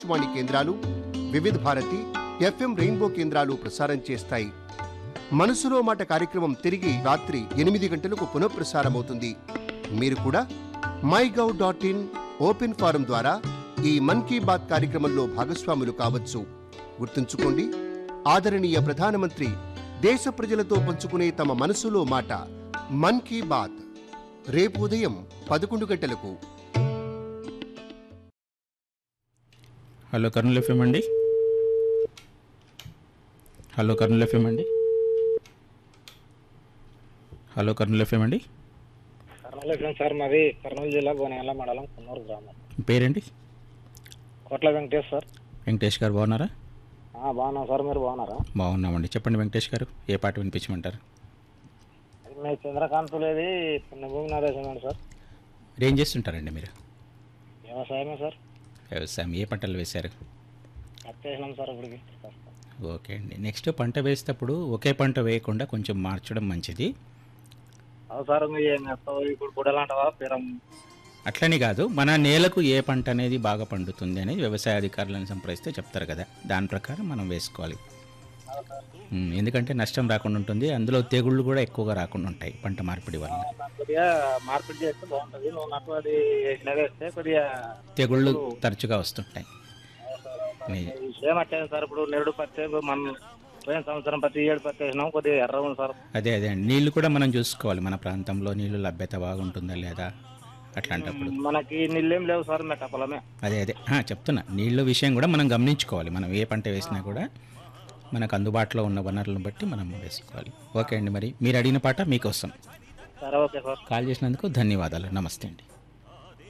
వాణి కేంద్రాలు వివిధ Bharati FM rainbow కేంద్రాలు ప్రసారం చేస్తాయి మనసులో మాట కార్యక్రమం తిరిగి రాత్రి ఎనిమిది గంటలకు పునఃప్రసారమవుతుంది మీరు కూడా my gov dot in open form ద్వారా ఈ మన్ కీ బాత్ కార్యక్రమంలో భాగస్వాములు కావచ్చు గుర్తుంచుకోండి ఆదరణీయ ప్రధానమంత్రి దేశ ప్రజలతో పంచుకునే తమ మనసులో మాట మన్ కీ బాత్ రేపు ఉదయం పదకొండు గంటలకు హలో కర్నూలు ఎఫ్ఎం అండి హలో కర్నూలు ఎఫ్ఎం అండి హలో కర్నూలు ఎఫ్ఎం అండి కర్నూలు ఎఫ్ఎం సార్ మాది కర్నూలు జిల్లా గోనెల మండలం కున్నూరు గ్రామం మీ పేరేంటి కోట్ల వెంకటేష్ సార్ వెంకటేష్ గారు బాగున్నారా ఆ, బాగున్నాం సార్ మీరు బాగున్నారా బాగున్నామండి చెప్పండి వెంకటేష్ గారు ఏ పాట వినిపించమంటారు అది మీ చంద్రకాంత్ లేది పుణ్యభూమి నాదేశం అండి సార్ మీరు ఏం చేస్తుంటారండి మీరు వ్యవసాయమే సార్ వ్యవసాయం ఏ పంటలు వేశారు వచ్చేసినాం సార్ ఇప్పటికి ప్రస్తుతం. ఓకే అండి నెక్స్ట్ పంట వేసేటప్పుడు ఒకే పంట వేయకుండా కొంచెం మార్చడం మంచిది అవును సార్ ఇంకా ఏం చేస్తావు ఇప్పుడు గుడలాంటవా పిరం అట్లని కాదు మన నేలకు ఏ పంట అనేది బాగా పండుతుంది అనేది వ్యవసాయ అధికారులను సంప్రదిస్తే చెప్తారు కదా దాని ప్రకారం మనం వేసుకోవాలి ఉమ్, ఎందుకంటే నష్టం రాకుండా ఉంటుంది అందులో తెగుళ్ళు కూడా ఎక్కువగా రాకుండా ఉంటాయి పంట మార్పిడి వల్ల కొద్దిగా మార్పిడి చేస్తే బాగుంటుంది నువ్వు నాకు అది వేస్తే కొద్దిగా తెగుళ్ళు తరచుగా వస్తుంటాయి ని- విషయం వచ్చేది సార్ ఇప్పుడు నెరుడు పత్తి మనం పోయిన సంవత్సరం పత్తి ఏడు పత్తి వేసినాం కొద్దిగా ఎర్ర ఉంది సార్ అదే అదే అండి నీళ్ళు కూడా మనం చూసుకోవాలి మన ప్రాంతంలో నీళ్ళు లభ్యత బాగుంటుందా లేదా అట్లాంటప్పుడు మనకి నీళ్ళేం లేవు సార్ మెట్ట పొలమే అదే అదే ఆ, చెప్తున్నా నీళ్ళ విషయం కూడా మనం గమనించుకోవాలి మనం ఏ పంట వేసినా కూడా మనకు అందుబాటులో ఉన్న వనరులను బట్టి మనం వేసుకోవాలి ఓకే అండి మరి మీరు అడిగిన పాట మీకోసం సరే ఓకే సార్ కాల్ చేసినందుకు ధన్యవాదాలు నమస్తే అండి